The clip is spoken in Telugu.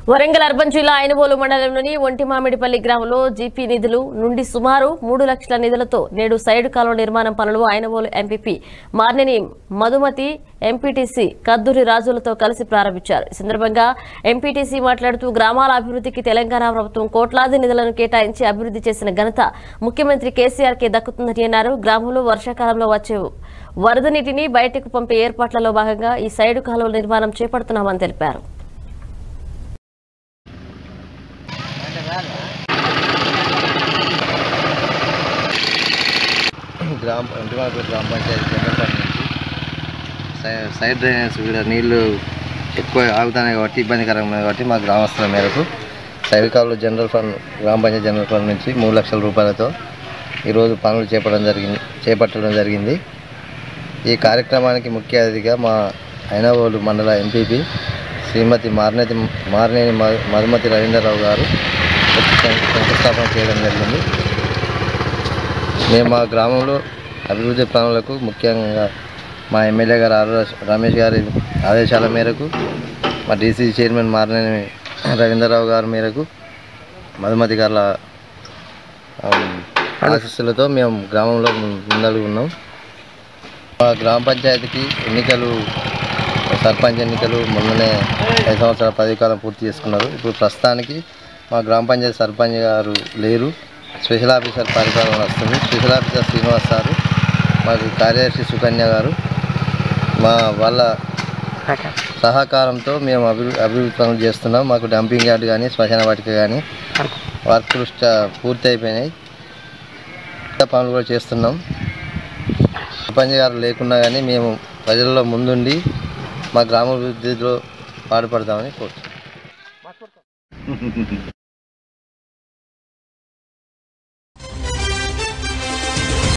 వరంగల్ అర్బన్ జిల్లా ఐనవోలు మండలంలోని ఒంటిమామిడిపల్లి గ్రామంలో జీపీ నిధులు నుండి సుమారు మూడు లక్షల నిధులతో నేడు సైడ్ కాలువ నిర్మాణం పనులు ఐనవోలు ఎంపీపీ మార్నిని మధుమతి ఎంపీటీసీ కద్దూరి రాజులతో కలిసి ప్రారంభించారు ఈ సందర్భంగా ఎంపీటీసీ మాట్లాడుతూ గ్రామాల అభివృద్ధికి తెలంగాణ ప్రభుత్వం కోట్లాది నిధులను కేటాయించి అభివృద్ధి చేసిన ఘనత ముఖ్యమంత్రి కేసీఆర్ కే దక్కుతుందని అన్నారు గ్రామంలో వర్షాకాలంలో వచ్చే వరద నీటిని బయటకు పంపే ఏర్పాట్లలో భాగంగా ఈ సైడు కాలువ నిర్మాణం చేపడుతున్నామని తెలిపారు గ్రామ ఇంటిమాపూర్ గ్రామ పంచాయతీ జనరల్ ఫండ్ నుంచి సై- సైడ్ డ్రైనేజ్ కూడా నీళ్లు ఎక్కువ ఆగుతున్నాయి కాబట్టి ఇబ్బందికరంగా ఉన్నాయి కాబట్టి మా గ్రామస్తుల మేరకు సైడ్ కాలువ జనరల్ ఫండ్ గ్రామ పంచాయతీ జనరల్ ఫండ్ నుంచి మూడు లక్షల రూపాయలతో ఈరోజు పనులు చేపట్టడం జరిగింది చేపట్టడం జరిగింది ఈ కార్యక్రమానికి ముఖ్య అతిథిగా మా ఐనవోలు మండల ఎంపీపీ శ్రీమతి మార్నేతి మార్నేని మ- మధుమతి రవీంద్రరావు గారు వచ్చి శం- శంకుస్థాపన చేయడం జరిగింది మేము మా గ్రామంలో అభివృద్ధి పనులకు ముఖ్యంగా మా ఎమ్మెల్యే గారు ఆర్ రమేష్ గారి ఆదేశాల మేరకు మా డీసీ చైర్మన్ మారినేని రవీంద్రరావు గారి మేరకు మధుమతి గారి ఆశీస్సులతో మేము గ్రామంలో ము- ముందడుగు ఉన్నాం మా గ్రామ పంచాయతీకి ఎన్నికలు సర్పంచ్ ఎన్నికలు మొన్ననే ఐదు సంవత్సరాల పదవి కాలం పూర్తి చేసుకున్నారు ఇప్పుడు ప్రస్తుతానికి మా గ్రామ పంచాయతీ సర్పంచ్ గారు లేరు స్పెషల్ ఆఫీసర్ పరిపాలన వస్తుంది స్పెషల్ ఆఫీసర్ శ్రీనివాస్ సారు మాకు కార్యదర్శి సుకన్య గారు మా వాళ్ళ సహకారంతో మేము అభివృద్ధి అభివృద్ధి పనులు చేస్తున్నాం మాకు డంపింగ్ యార్డ్ కానీ శ్మశాన వాటిక కానీ వర్కులు స్టా- పూర్తి అయిపోయినాయి ఇంకా పనులు కూడా చేస్తున్నాం సర్పంచ్ గారు లేకున్నా కానీ మేము ప్రజల్లో ముందుండి మా గ్రామ అభివృద్ధిలో పాటుపడతామని కోరుతున్నాం